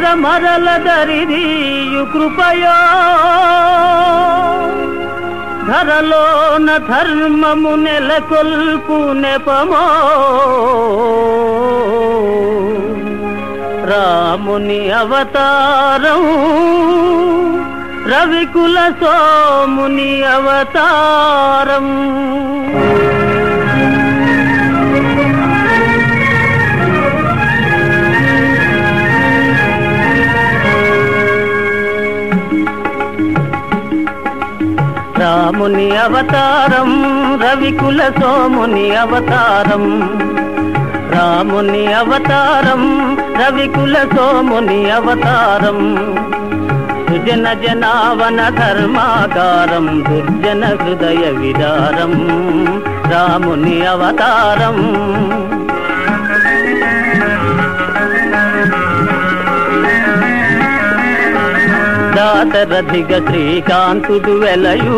మరల దరిదీయు కృపయో ధరలోన ధర్మము నెలకొల్పు నెపమో రాముని అవతారం రవికుల సోముని అవతారం రాముని అవతారం రవికుల సోముని అవతారం రాముని అవతారం రవికుల సోముని అవతారం సుజన జనావన ధర్మాకారం దుర్జన హృదయ విదారం రాముని అవతారం దాతరథిగ శ్రీకాంతుడు వెలయు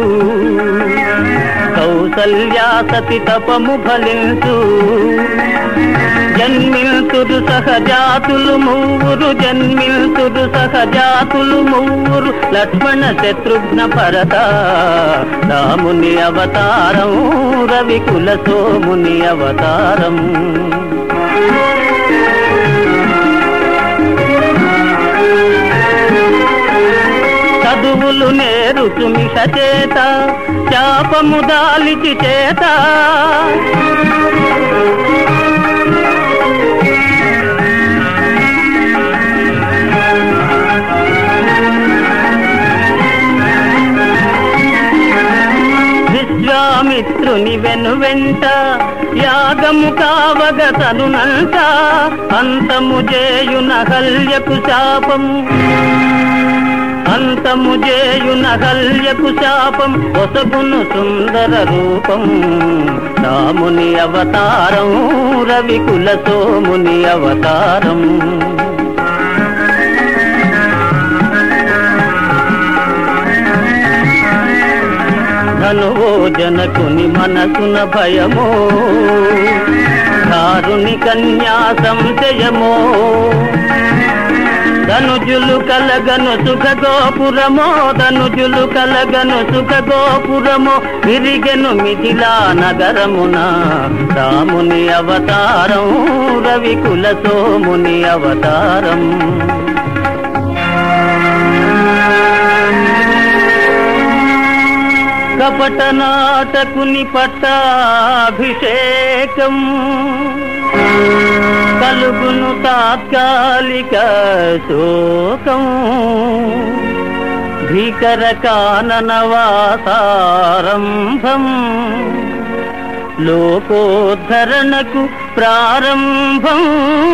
కౌసల్యా సతి తపము ఫలించు జన్మిల్తురు సహజాతులు మూవురు జన్మిల్తురు సహజాతులు మూవురు లక్ష్మణ శత్రుఘ్న భరత రాముని అవతారం రవికుల సోముని అవతారం చదువులు నేరుచు మిష చేత శాపము దాలిచి చేత విశ్వామిత్రుని వెను వెంట యాగము కావగ తనునంట అంతము చేయున హల్యకు శాపము అంతము చేయున హల్యకు శాపం ఒసగును సుందర రూపం రాముని అవతారం రవికుల సోముని అవతారం ధనువో జనకుని మనసున భయమో దారుని కన్యా సంశయమో ధనుజులు కలగను సుఖ గోపురమో ధనుజులు కలగను సుఖ గోపురమో విరిగెను మిథిలా నగరమున రాముని అవతారం రవికుల సోముని అవతారం కపట నాటకుని పట్టాభిషేకం కలుగును తాత్కాలిక శోకం భీకర కాననవాసారంభం లోకోద్ధరణకు ప్రారంభం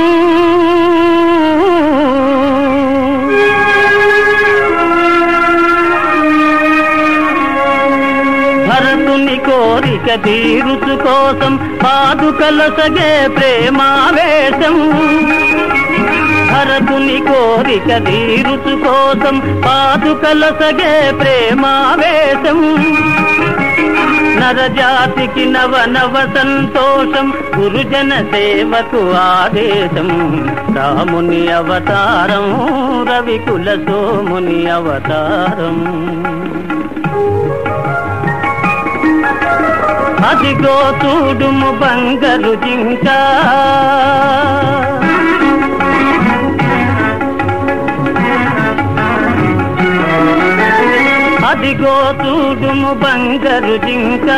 భరతుని కోరిక తీరుచు కోసం పాదుకల సగే ప్రేమావేశం భరతుని కోరిక తీరుచు కోసం పాదుకల సగే ప్రేమావేశం నరజాతికి నవ నవ సంతోషం గురుజన సేవకు ఆదేశం రాముని అవతారం రవికుల సోముని అవతారం అదిగో చూడుము బంగరు జింక అదిగో చూడుము బంగరు జింక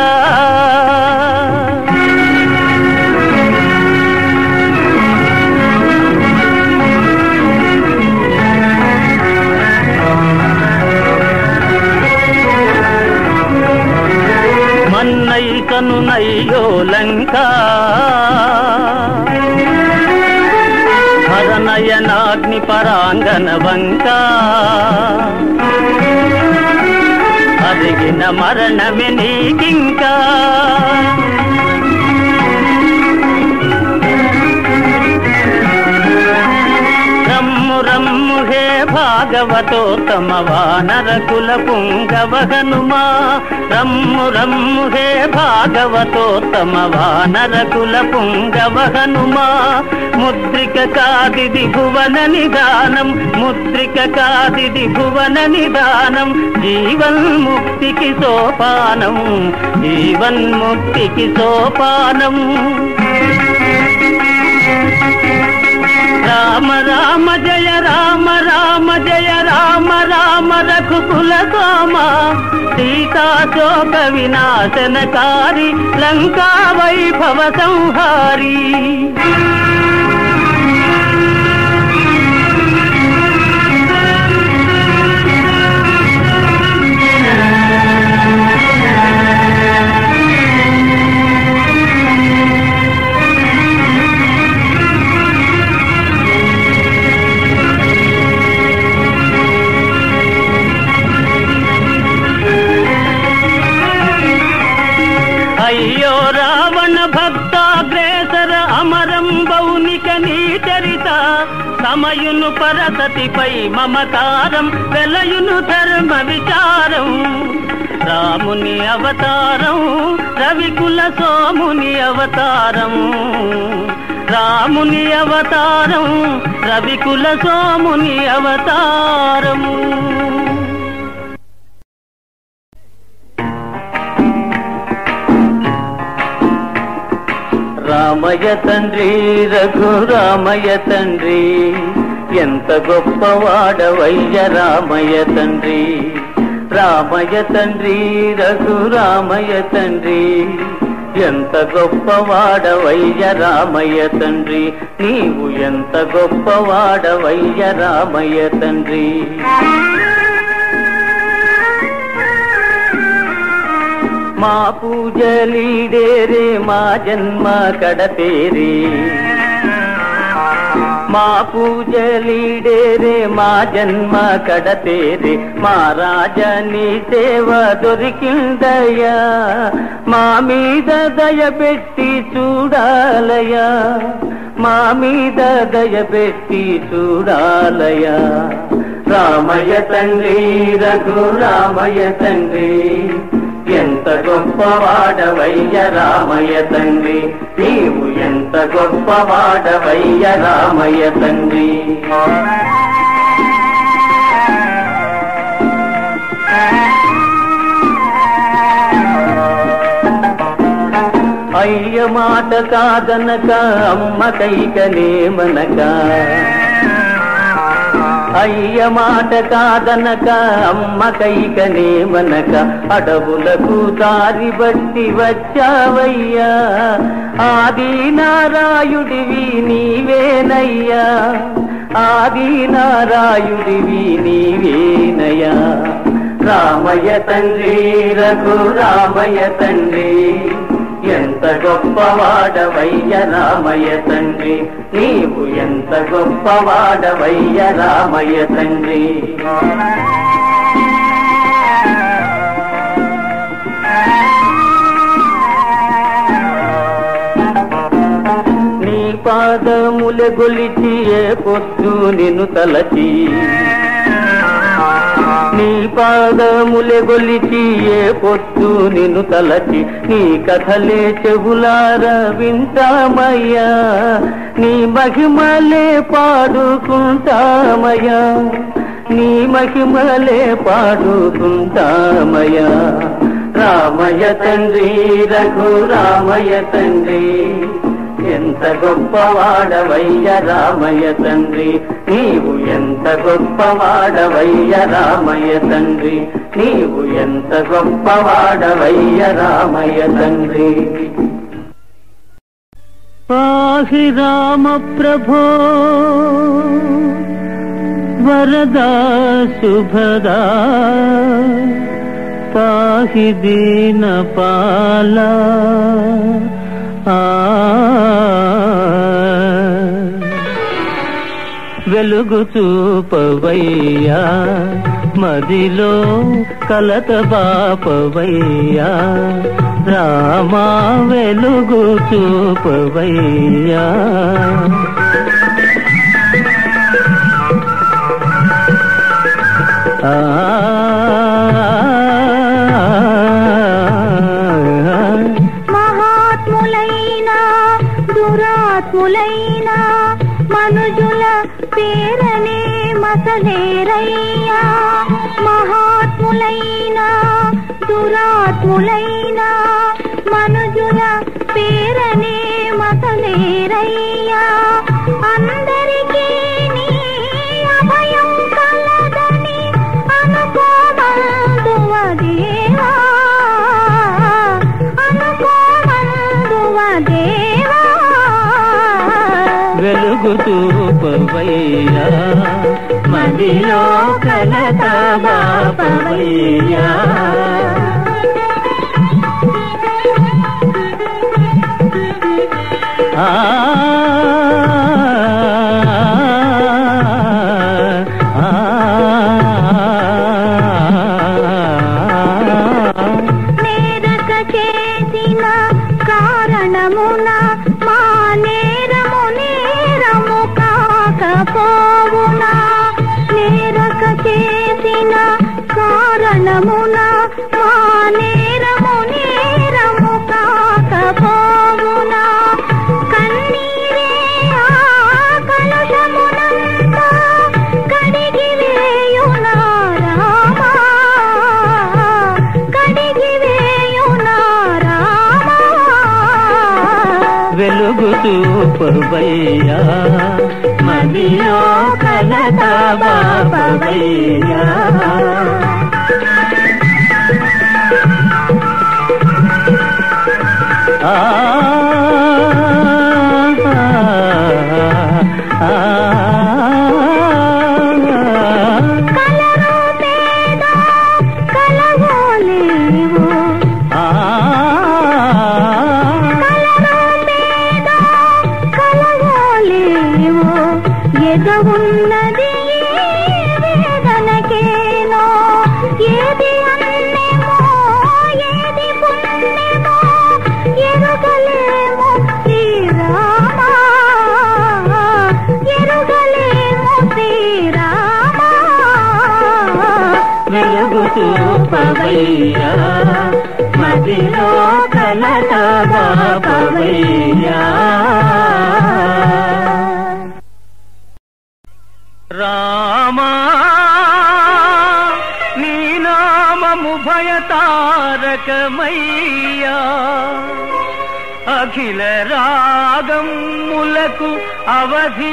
మన్నైకను నయ్యో లంక హరనయనాగ్ని పరాంగన వంక అదిగిన మరణమే నీకింకా రమ్ము రమ్ము హే భాగవతోత్తమ వానర కుల పుంగవ హనుమా రమ్ము రమ్ము హే భాగవతోత్తమ వానర కుల పుంగవ హనుమా ముద్రి ముద్రిక కాదిది భువన నిదానం ముద్రిక కాదిది భువన నిదానం జీవన్ ముక్తికి సోపానం జీవన్ ముక్తికి సోపానం రామ రామ జయ రామ రామ జయ రామ రామ రఘుకుల సోమ సీతాశోక వినాశనకారి లంకా వైభవ సంహారి అయ్యో రావణ భక్తాగ్రేసర అమరం బౌనిక నీ చరిత సమయును పరసతిపై మమకారం వెలయును ధర్మ విచారం రాముని అవతారం రవికుల సోముని అవతారం రాముని అవతారం రవికుల సోముని అవతారము రామయ్య తండ్రి రఘురామయ్య తండ్రి ఎంత గొప్పవాడవయ్య రామయ్య తండ్రి రామయ్య తండ్రి రఘురామయ్య తండ్రి ఎంత గొప్పవాడవయ్య రామయ్య తండ్రి నీవు ఎంత గొప్పవాడవయ్య రామయ్య తండ్రి మా పూజలీడేరే మా జన్మ కడతేరే మా పూజలీడేరే మా జన్మ కడతేరే మా రాజని సేవ దొరికిందయ్యా మా మీద దయ పెట్టి చూడాలయ్యా మా మీద దయ పెట్టి చూడాలయ్యా రామయ్య తండ్రి రఘు రామయ్య తండ్రి ఎంత గొప్పవాడవయ్య రామయ్య తండ్రి నీవు ఎంత గొప్పవాడవయ్య రామయ్య తండ్రి అయ్య మాట కాదనక అమ్మ కైకనేమనక అయ్య మాట కాదనక అమ్మ కైకనేమనక అడవులకు దారి బట్టి వచ్చావయ్యా ఆది నారాయుడివి నీవేనయ్యా ఆది నారాయుడివి నీవేనయ్యా రామయ్య తండ్రి రఘు రామయ్య తండ్రి ఎంత గొప్పవాడవయ్య రామయ్య తండ్రి నీవు ఎంత గొప్పవాడవయ్య రామయ్య తండ్రి నీ పాదముల గొలిచి ఏ పొద్దు నిన్ను తలచి నీ పాదములె గొలిచి ఏ పొద్దు నిన్ను తలచి నీ కథలే చెవులార వింటామయ్యా నీ మహిమలే పాడుకుంటామయ్యా నీ మహిమలే పాడుకుంటామయ్యా రామయ్య తండ్రి రఘు రామయ్య తండ్రి ఎంత గొప్పవాడవయ్య రామయ్య తండ్రి నీవు ఎంత గొప్పవాడవయ్య రామయ్య తండ్రి నీవు ఎంత గొప్పవాడవయ్య రామయ్య తండ్రి పాహి రామ ప్రభో వరదా శుభదా పాహి దీన పాలా ఆ వెలుగు చూపవయ్యా మదిలో కలత బాపవయ్యా రామా వెలుగు చూపవయ్యా ఆ మహాత్ములైనా దురాత్ములైనా మనుజుల పేరనే మసలేరయ్యా మహాత్ములైన దురాత్ములైన మనుజుల పేరనే మసలేరయ్యా అందరికీ నీ అభయం కలదని అనుకోమందువ దేవా అనుకోమందువ దేవా వెలుగు తూపవయ్యా మదిలో కలత బాపవయ్యా ఆ నేరక చేసిన కారణమున మా నేరము నేరము కాకపోవునా నేరక చేసిన కారణమున మా నేరము నేరము కాకపోవునా కన్నీరే ఆ కలుషమునంతా కడిగి వేయునా రామా కడిగి వేయునా రామా వెలుగు తూపవయ్యా మదిలో కలత బాపవయ్యా ఆ కలరు పేద కలవోలేవు కలరు పేద కలవోలేవు ఎదవున్నది వేదనకేనో ఏది అన్నేమో ఏది పుణ్యమో ఎరుగలేము శ్రీరామా ఎరుగలేము శ్రీరామా వెలుగు తూపవయ్యా మదిలో కలత బాపవయ్యా రామా నీ నామము భయతారకమయ్యా అఖిల రాగములకు అవధి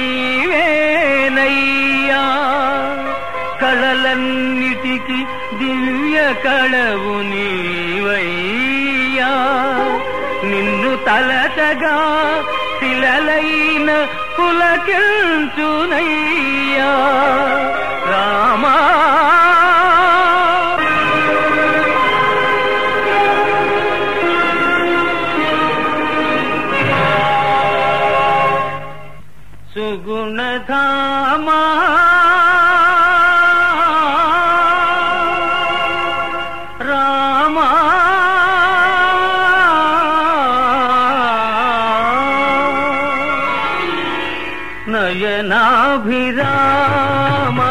నీవేనయ్యా కళలన్నిటికి దివ్య కళవు నీవయ్యా నిన్ను తలచగా శిలలైన పులకించునయ్యా రామా సుగుణధామా రామా నయనాభిరామా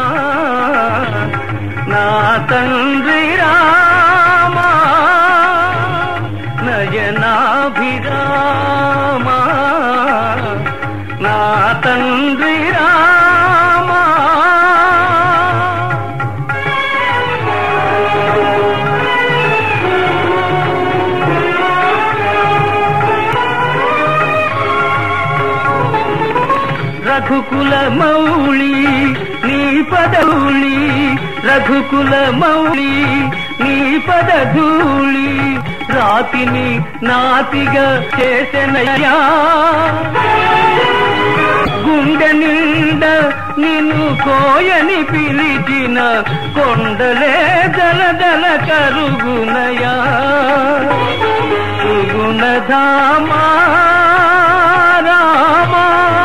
నా తండ్రి రామా నయనాభిరామా నా తండ్రి రామా రఘుకుల మౌళి నీ పదౌళి రఘుకుల మౌళి నీ పదధూళి రాతిని నాతిగా చేసెనయ్యా గుండె నిండ నిన్ను కోయని పిలిచిన కొండలే దలదల కరుగునయా సుగుణధామా రామా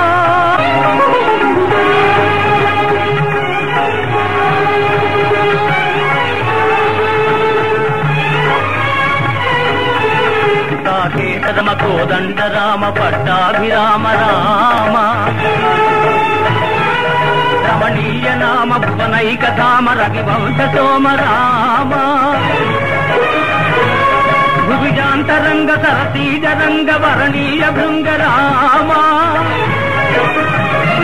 సాకేతరమ కోదండ రామ పట్టాభిరామ రామ రమణీయ నామ భువనైక ధామ రవివంశ సోమ రామ భువిజాంతరంగ సరసీజ రంగ వరణీయ భృంగ రామ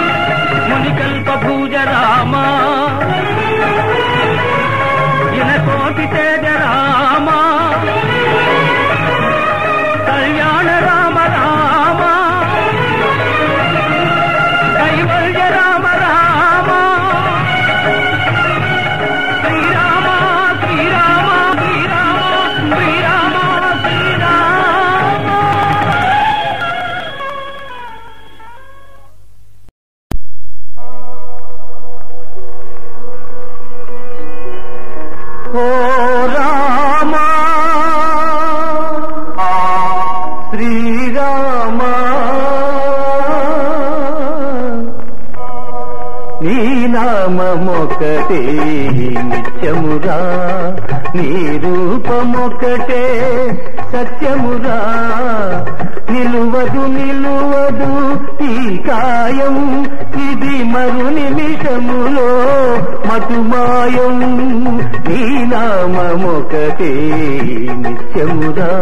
నీ నామమొకటే నిత్యమురా నీ రూపమొకటే సత్యమురా నిలువదు నిలువదు ఈ కాయం ఇది మరు నిమిషములో మటుమాయం నీ నామమొకటే నిత్యమురా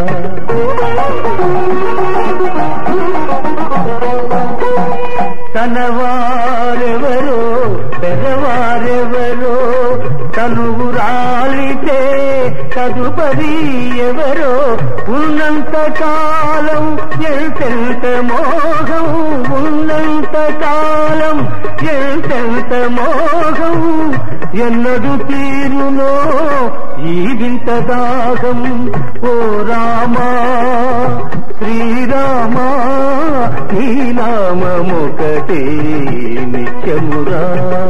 తన వారెవరో పెదవారెవరో తనువు రాలితే తదుపరి ఎవరో ఉన్నంత కాలం ఎంతెంత మోహం ఉన్నంత కాలం ఎంతెంత మోహం ఎన్నడు తీరునో ఈ వింత దాహం ఓ రామా శ్రీరామా నీ నామమొకటే నిత్యమురా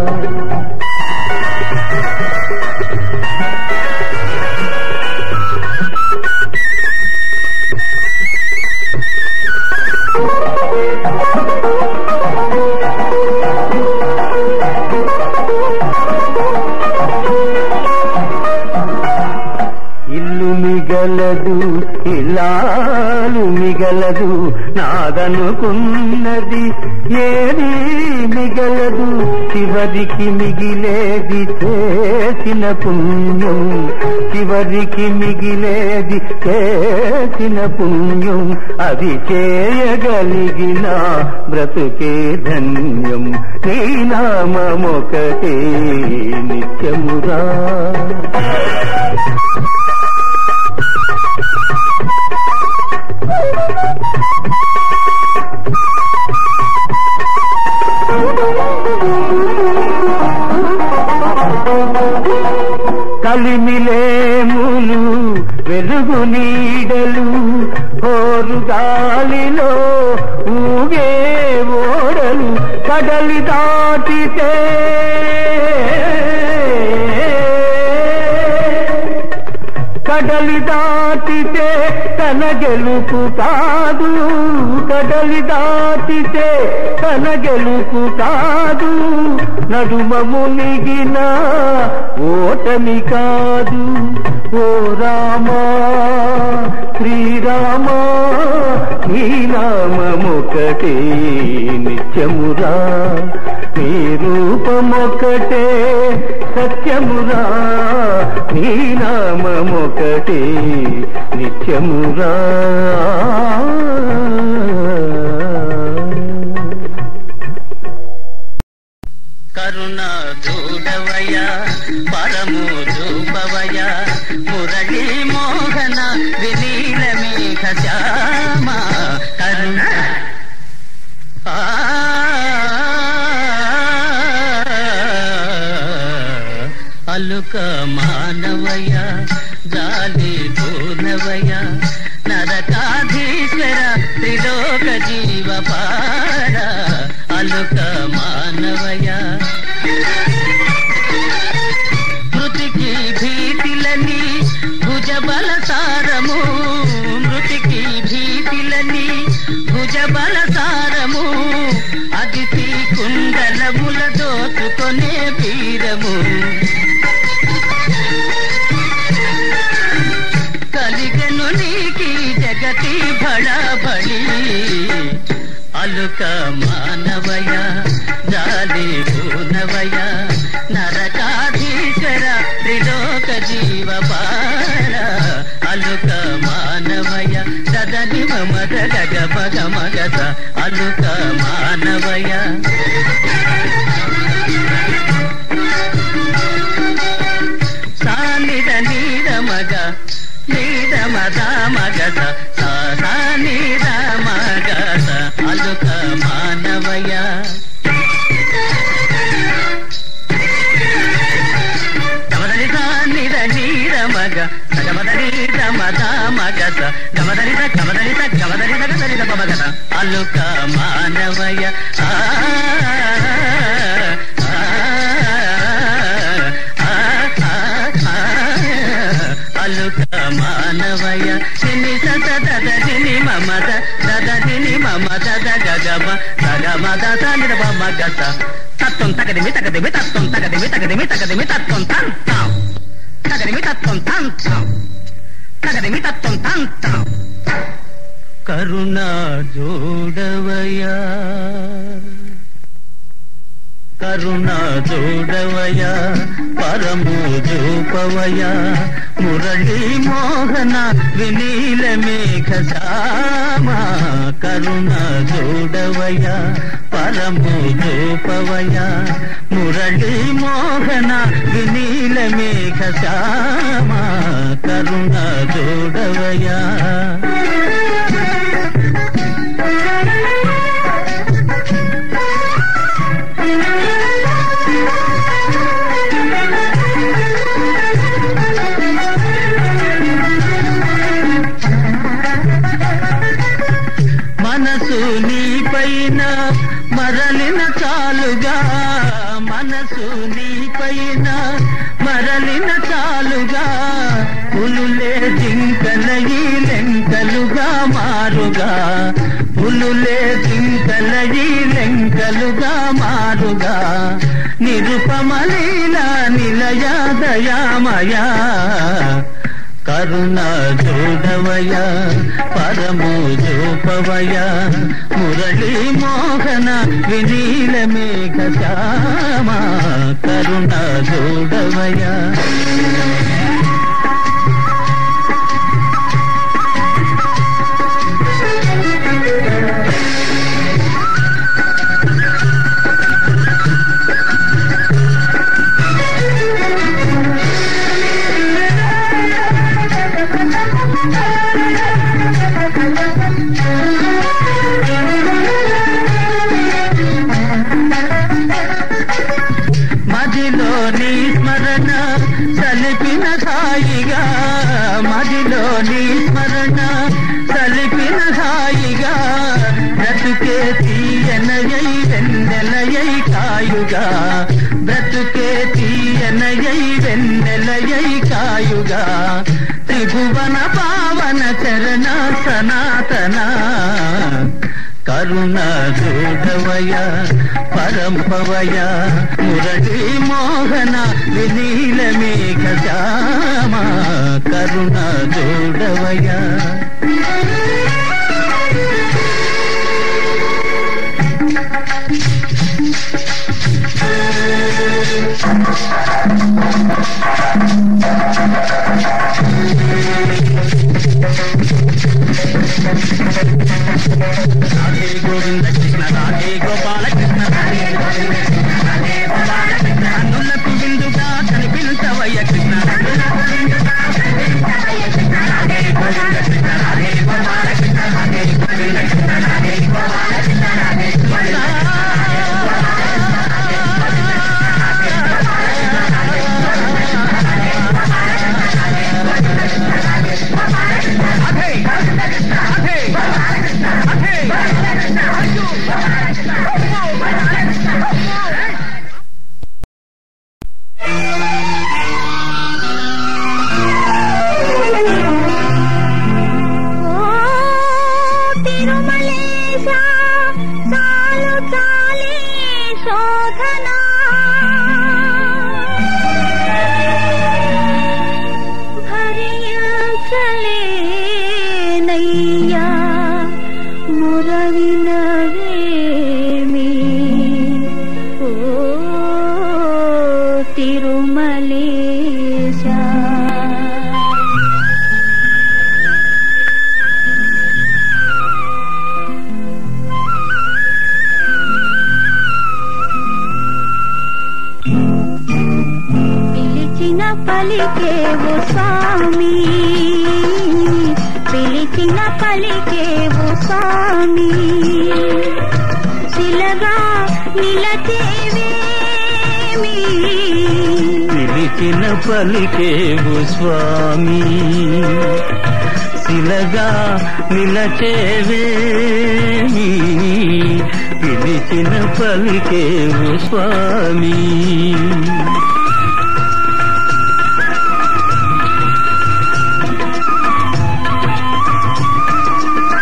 ఇల్లు మిగలదు ఇల్లాలు మిగలదు నాదనుకున్నది ఏది మిగలదు చివరికి మిగిలేది చేసిన పుణ్యం చివరికి మిగిలేది చేసిన పుణ్యం అది చేయగలిగిన బ్రతుకే ధన్యం నీ నామమొకటే నిత్యమురా కలిమిలేములు వెలుగు నీడలు హోరు గాలిలో ఊగే ఓడలు కడలి దాటితే కడలి దాటితే తన గెలుపు కాదు కడలి దాటితే తన గెలుపు కాదు నడుమ మునిగిన ఓటమి కాదు ఓ రామా శ్రీరామా నీ నామమొకటే నిత్యమురా నీ రూపమొకటే సత్యమురా నీ నామమొకటే నిత్యమురా కరుణ చూడవయ పరము చూపవయ మురళీ మోహన విలీల మేఘ శ్యామ కరుణ ఆ అలుక మానవయ జాలి పూర్ణవయ నరకాధీశ్వర త్రిలోక జీవ పార అలుక మానవయ మృతికి భీతిలని భుజబల సారము మృతికి భీతిలని భుజబల సారము అదితి కుండలముల దోచుకొనే పీరము కలిగను నీకి జగతి బళబళి అలుక మానవయ జాలి పూనవయ నరకాధీశ్వర త్రిలోక జీవ పార అలుక మానవయ సదని మమద గగ మగ మగత అలుక మానవయ సానిద నీద మగ నీద మద మగత సా నీద మగత అలుక మానవయ గమదని సానిద నీద మగ గమదని మద మగత గమదని గమదని గమదని గమదని మగత అలుక మానవయ ఆ ఆ, ఆ, ఆ, అలుక మానవయ సిని సత దద దిని మమత దద దిని మమ దద గగమ గగమ దద నిరమ గత తత్వం తగదిమి తగదిమి తత్వం తగదిమి తగదిమి తగదిమి తత్వం తంతాం తగదిమి తత్వం తంతాం తగదిమి తత్వం తంతాం కరుణా జోడవయా కరుణా జోడవయ పరము జూపవయ మురళీ మోహన వినీల మేఘ శ్యామ కరుణా జోడవయ పరము జూపవయ మురళీ మోహన వినీల మేఘ శ్యామ కరుణా జోడవయ మనసు నీ పైన మరలిన చాలుగా మనసు నీ పైన మరలిన చాలుగా పులులే జింకలయి లెంకలుగా మారుగా పులులే జింకలయి లెంకలుగా మారుగా నిరుపమలీల నిలయ దయామయా కరుణ జోడవయ పరము జోపవయ మురళీ మోహన వినీల మేఘ శ్యామ కరుణ జోడవయ మదిలో నీ స్మరణ సలిపిన హాయిగా మదిలో నీ స్మరణ సలిపిన హాయిగా బ్రతుకే తీయనయై వెన్నెలయై కాయుగా బ్రతుకే తీయనయై వెన్నెలయై కాయుగా త్రిభువన పావన చరణ సనాతన కరుణ జోడవయ పరంపవయ మురళీ మోహన వినీల మేఘ శ్యామ కరుణ జోడవయ రాధే గోవింద కృష్ణ రాధే గోపాల కృష్ణ రాధే గోవింద కృష్ణ రాధే గోపాల కృష్ణ కన్నులకు విందుగా కనిపించవయ్య కృష్ణ కన్నులకు విందుగా కనిపించవయ్య కృష్ణ రాధే గోవింద కృష్ణ రాధే గోపాల కృష్ణ రాధే గోవింద కృష్ణ రాధే గోపాల కృష్ణ రాధే ఓ తిరుమలేశ చాలు చాలే శోధన భరించలేనయ్యా మురవినవేమి ఓ తిరుమలేశ పిలిచిన పలికేవు స్వామి పిలిచిన పలికేవు స్వామి శిలగా నిలచేవేమి పిలిచిన పలికేవు స్వామి శిలగా నిలచేవేమి పిలిచిన పలికేవు స్వామి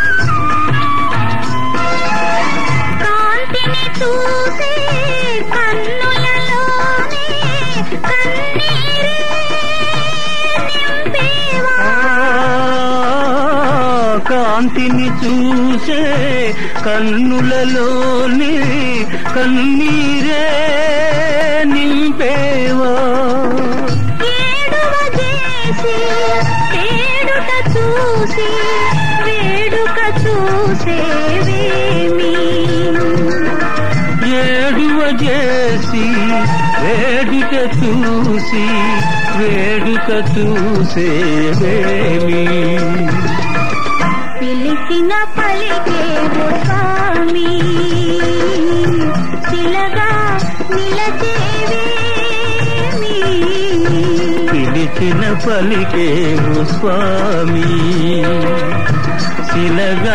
కాంతిని చూసే కాంతిని చూసే కన్నులలోని కన్నీరే నింపేవా ఏడువ చేసి ఏడుట చూసి వేడుక చూసేవేమి ఏడువ చేసి వేడుక చూసి వేడుక చూసేవేమి పిలిచిన పలికేవు స్వామి శిలగా నిలచేవేమి పిలిచిన పలికేవు స్వామి శిలగా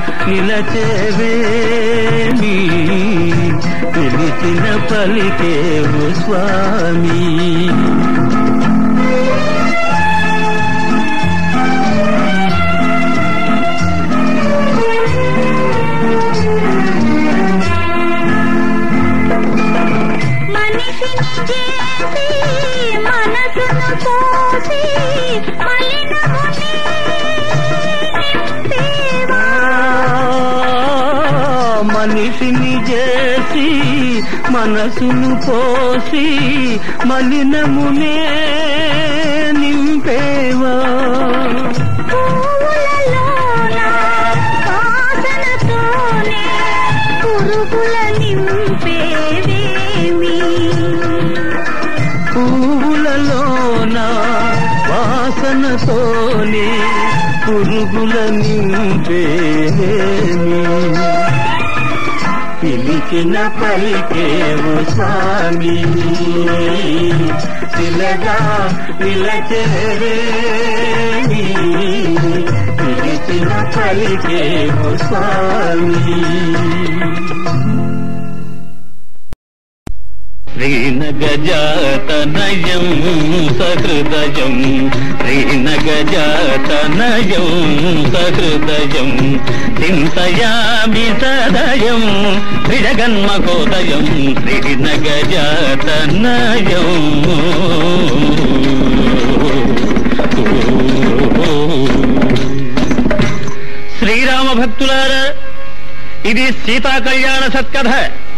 నిలచేవేమి పిలిచిన పలికేవు స్వామి మనిషిని చేసి మనసును పోసి మలినముని నింపేవా మనిషిని చేసి మనసును పోసి మలినమునే నింపేవా పువ్వులలోన వాసనతోనే పురుగుల నింపేవేమి పువ్వులలోన వాసనతోనే పురుగుల నింపేమి పిలిచిన పలికేవు స్వామి శిలగా నిలచేవేమి పిలిచిన పలికేవు స్వామి శ్రీనగజాతనయం సహృదయం శ్రీనగజాతనయం సహృదయం చింతయామి సదయం త్రిజగన్మకోదయం శ్రీనగజాతనయం శ్రీరామ భక్తులారా ఇది సీతా కళ్యాణ సత్కథ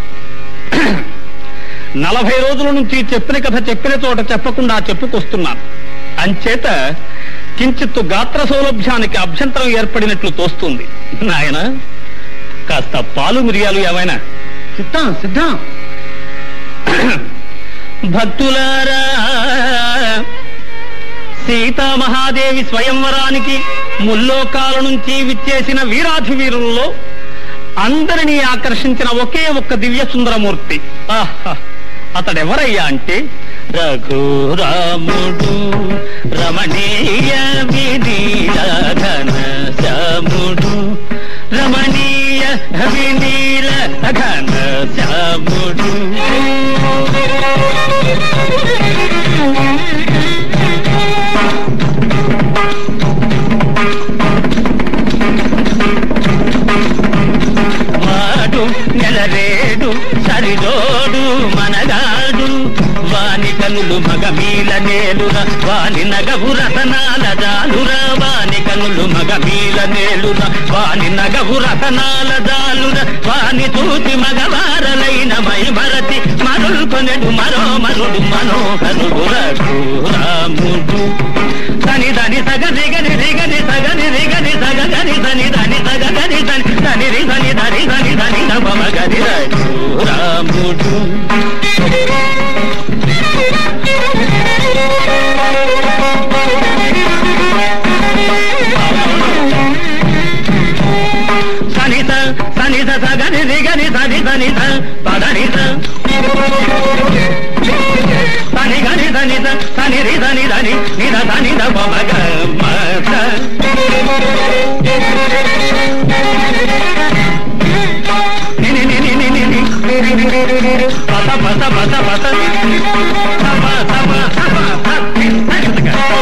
నలభై రోజుల నుంచి చెప్పిన కథ చెప్పిన చోట చెప్పకుండా చెప్పుకొస్తున్నాను అంచేత కించిత్తు గాత్ర సౌలభ్యానికి అభ్యంతరం ఏర్పడినట్లు తోస్తుంది నాయన కాస్త పాలు మిరియాలు ఏమైనా సిద్ధం సిద్ధం భక్తులారా సీతామహాదేవి స్వయంవరానికి ముల్లోకాల నుంచి విచ్చేసిన వీరాధి వీరుల్లో అందరినీ ఆకర్షించిన ఒకే ఒక్క దివ్య సుందరమూర్తి ఆహా అతడెవరయ్యా అంటే రఘురాముడు రమణీయ వినీలఘన శ్యాముడు రమణీయ వినీల ఘన శ్యాముడు వాడు నెలరేడు సరిదోడు మనగాడు వాని కనులు మగమీల నేలుర వాని నగవు రతనాల జాలుర వాని కనులు మగమీల నేలుర వాని నగవు రతనాల జాలుర వాని చూసి మగవారలైన మై మరతి మరుల్ కొనెడు మరో మరుడు మనోహరుడు రఘురాముడు సని దని సగ దిగని దిగని సగని దిగని సగ గని సని దని సగ గని సని సని రి సని ధని సని ధని నమ గని రాముడు సనిత సనిత సగని దిగని సని సని స పదని స సని గని సని స సని రి సని ధని నిద సని ద పమ గ మ స ని ని ని ని ని ని ని. పత పత పత పత సప సప సప స.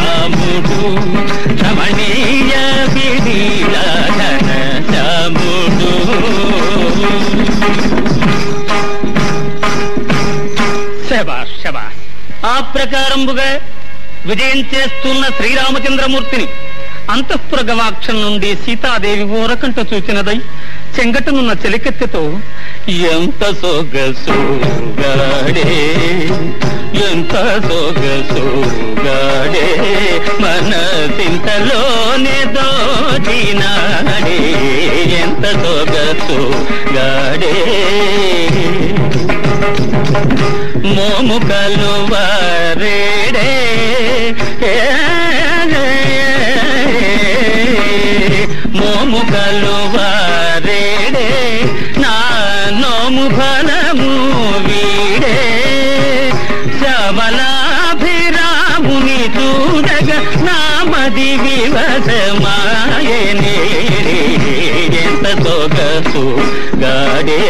రాముడు రమణీయ వినీలఘన శ్యాముడు శబాష్ శబాష్ ఆ ప్రకారంబుగా విజయం చేస్తున్న శ్రీరామచంద్రమూర్తిని అంతఃపుర గవాక్షం నుండి సీతాదేవి ఓరకంట చూచినదై చెంగటనున్న చెలికెత్తెతో ఎంత సొగసుగాడే ఎంత సొగసుగాడే మన సింతలోనే దోచినాడే ఎంత సొగసుగాడే మోము కలువరేడే మోము కలువరేడే నా నోము ఫలము వీడే శబలాభిరాముని చూడగ నామది వివసమాయనే ఎంత సొగసు గాడే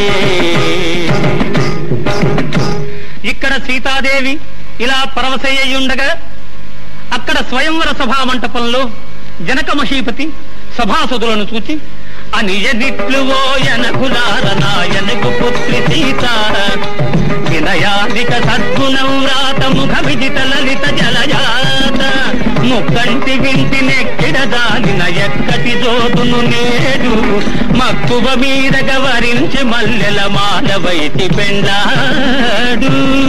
ఇక్కడ సీతాదేవి ఇలా పరవశయ్యుండగా అక్కడ స్వయంవర సభా మంటపంలో జనక మహీపతి సభాసదులను చూచి అనియనిట్లు ఓయనకులార నాయనకు పుత్రి సీత వినయాదిక సద్గుణం రాత ముఖ విజిత లలిత జలజాత ముక్కంటి వింటి నెక్కిడ దాలిన ఎక్కటి జోతును నేడు మక్కువ మీద గవరించి మల్లెల మాల వైతి పెండాడు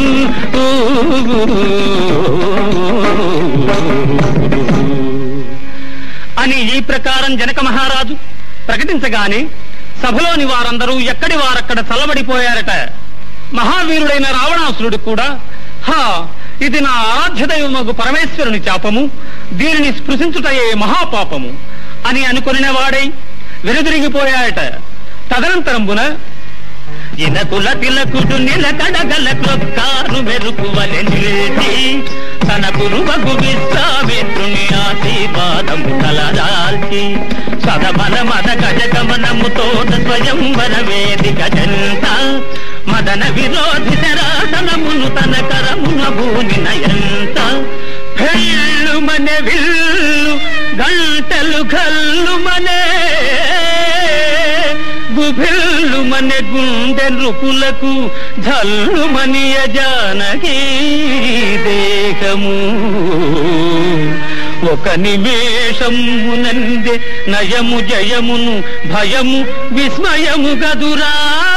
అని ఈ ప్రకారం జనక మహారాజు ప్రకటించగానే సభలోని వారందరూ ఎక్కడి వారక్కడ చల్లబడిపోయారట మహావీరుడైన రావణాసురుడు కూడా హా ఇది నా ఆరాధ్య దైవమగు పరమేశ్వరుని చాపము దీనిని స్పృశించుటయే మహాపాపము అని అనుకొనిన వాడై వెనుదిరిగిపోయాయట తదనంతరంబున ఇనకుల తిలకుడు నిలకడగల క్రొక్కారు మెరుపువలె నిలిచి తన గురువగు విశ్వామిత్రుని ఆశీర్వాదము తలదాల్చి సదమల మద గజ గమనముతో స్వయంవర వేదిక జంత మదన విరోధి శరాసనమును తన కరమున భూని నయంత హెల్లు మనే విల్లు గంటలు కల్లు మనే గుభిల్లు మనే గుండె నృపులకు ధల్లు మనియ జానకి దేహము ఒక నిమేషమునందే నయము జయమును భయము విస్మయము గదురా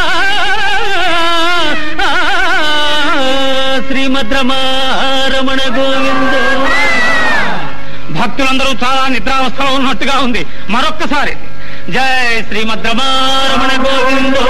శ్రీమద్రమారమణ గోవింద భక్తులందరూ చాలా నిద్రావస్థలో ఉన్నట్టుగా ఉంది మరొక్కసారి జై శ్రీమద్రమారమణ గోవిందో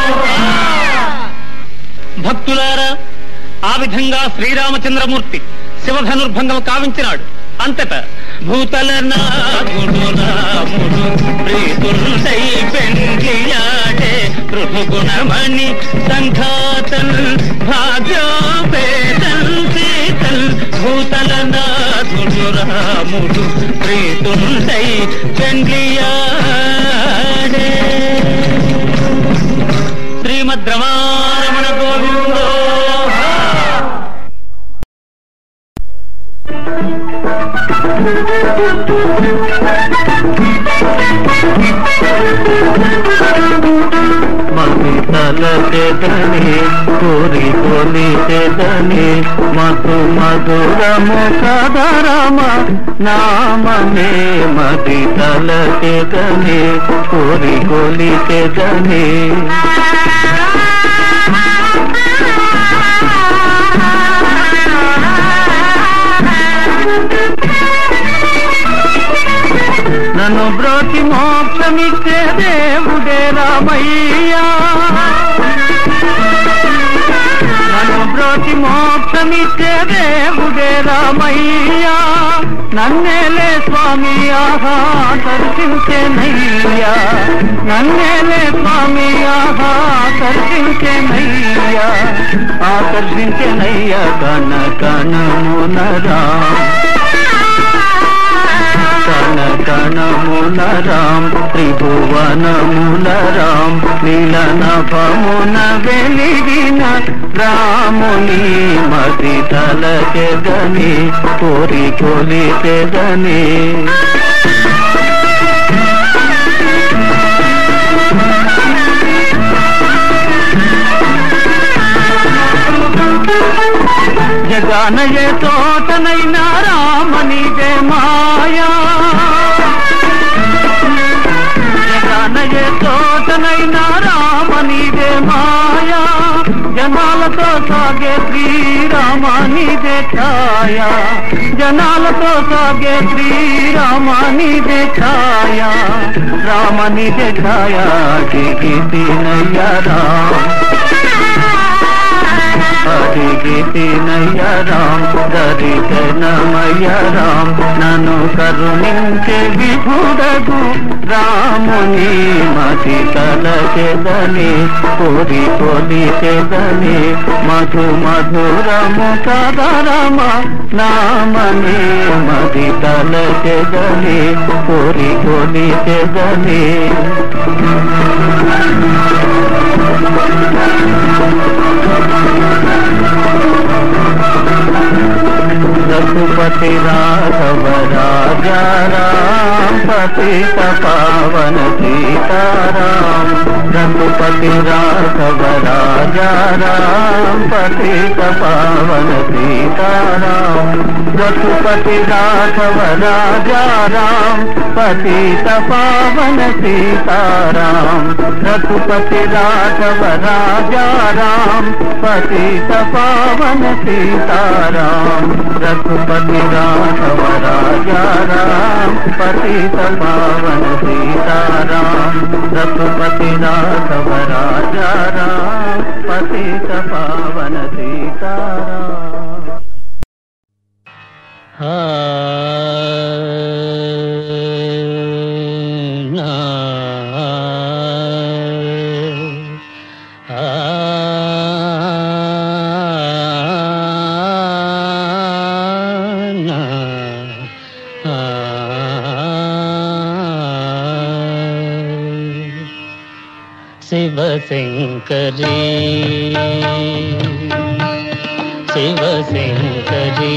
భక్తులారా ఆ విధంగా శ్రీరామచంద్రమూర్తి శివధనుర్భంగం కావించినాడు అంతట భూతల నాథుడు రాముడు ప్రీతుల్సై పెండియాడే పృథుగుణమణి సంఘాతల్ భాగ్యోపేతల్ సీతల్ భూతల నాథుడు రాముడు ప్రీతుల్సై పెండియాడే శ్రీమద్రమారమణ గోవిందో మతి తలచెదని కోరి కొలిచెదని మధు మధురము కదరమ నామమే మది తలచెదని కోరి కొలిచెదని నన్ను బ్రోతి మోక్షమిచ్చే దేవుడే రామయ్యా నన్ను బ్రోతి మోక్షమిచ్చే దేవుడే రామయ్యా నన్నేలే స్వామి ఆహా దర్శించేనయ్యా నన్నేలే స్వామి ఆహా దర్శించేనయ్యా ఆకర్షించేనయ్యా కన కణమునరా కన కణముల రాం త్రిభువనముల రాం నీలనభమున వెలిగిన రాముని మతి తల చెగని కోరి కొలి చెగని జగానయే తోటనైనా రామనిదే మాయా జగానయే తోటనైనా రామనిదే మాయా జనాలతో సాగే శ్రీరామానిదే ఛాయ జనాలతో సాగే శ్రీరామానిదే ఛాయ రామనిదే ఛాయ దిగితినయ్య రామ అడిగితినయ్య రామ్ దరిశనమయ్య రామ్ నన్ను కరుణించే విభుడగు రాముని మతి తలచెదని కోరి కొలిచెదని మధు మధురము సదరమ నామని మది తలచెదని కోరి కొలిచెదని रघुपति राघव राजा राम पतित पावन सीताराम रघुपति राघव राजा राम पतित पावन सीताराम रघुपति राघव राजा राम पतित पावन सीताराम रघुपति राघव राजा राम पतित पावन सीताराम रघुपति राघव राजा राम पतित पावन सीताराम रघुपति राघव राजा राम पतित पावन सीताराम శివశంకరీ శివశంకరీ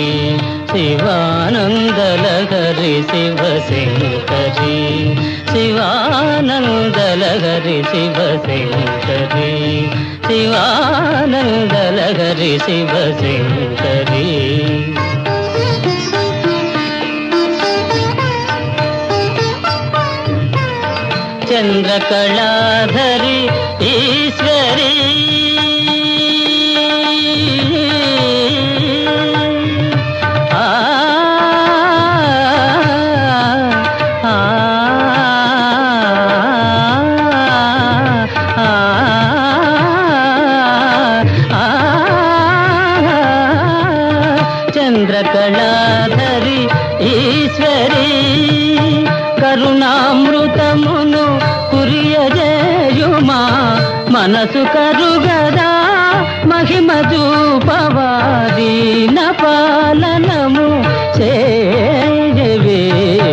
శివానందలహరి శివశంకరీ శివానందలహరి శివశంకరీ శివానందలహరి శివశంకరీ చంద్రకళాధరి ఈశ్వరీ ఆ ఆ చంద్రకళాధరి ఈశ్వరీ కరుణామృతమును కురియజేయుమా మనసు కరుగదా మహిమ చూపవాదీన పాలనము చేయవే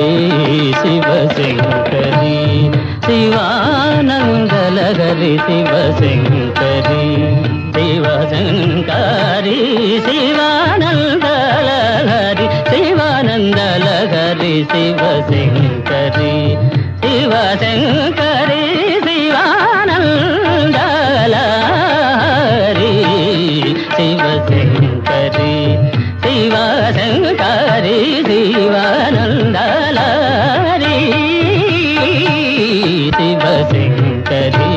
శివశంకరి శివానందలహరి శివశంకరి శివశంకరి శివానందలహరి శివానందలహరి శివశంకరి శివశంకరి శివానందలహరి శివశంకరి శివశంకరి శివానందలహరి శివశంకరి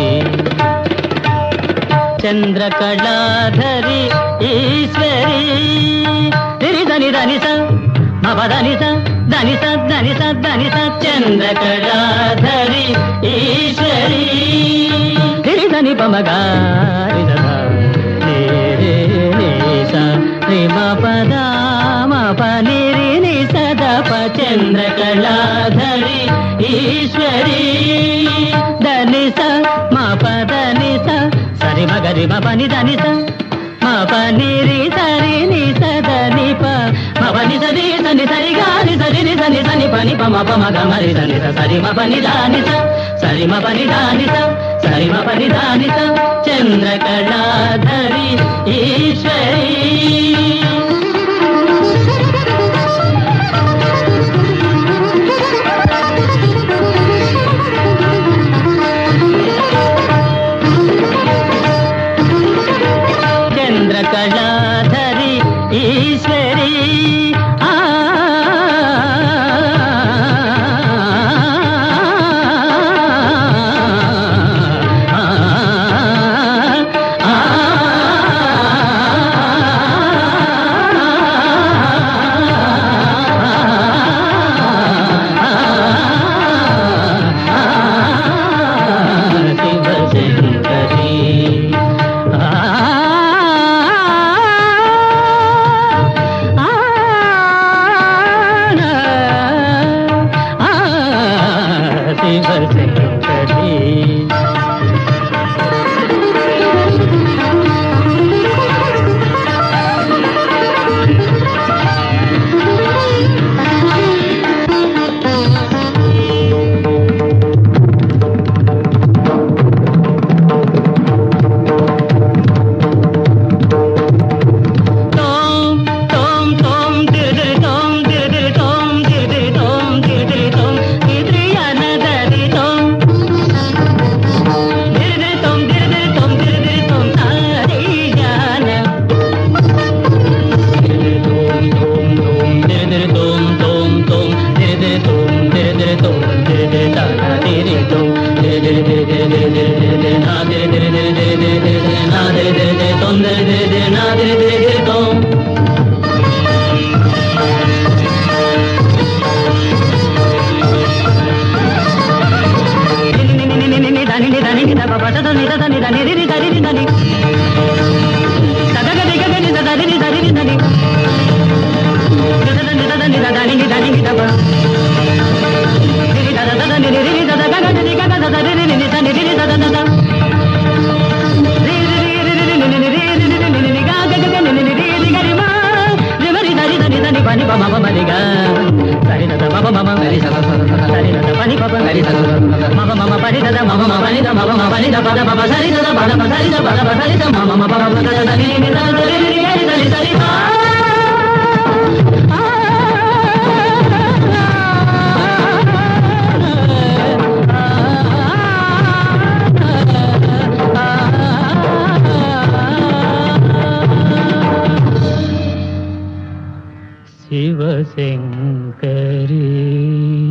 చంద్రకళాధరి ఈశ్వరి దిరి దని దని స మప దని స దని స దని స దని స చంద్రకళాధరి ఈశ్వరి దిరి దని పమగారి పద మప నిరి ని సదప చంద్రకళాధరి ఈశ్వరి దని స మప దని స సరి మగరి మ పని దని స మ పని రి సరి ని సద ని ప మ పని సరి సని సరి గాని సరి ని సని సని పని ప మ ప మ గ మరి సని స సరి మ పని దాని స సరి మ పని దాని స సరి మ పని దాని స చంద్రకళాధరి ఈశ్వరి చంద్రకళాధరి ఈశ్వరి ఆ Shivashankari Shivashankari tom tom tom dir tom dir tom dir tom dir tom idriyana dari tom dir tom dir tom dir tom adiyana dir tom tom tom dir tom dir tom dir ta dir tom dir dir dir dir dir dir na dir dir dir dir dir dir na dir dir dir tom dir dir dir na dir dir dir tom Shivashankari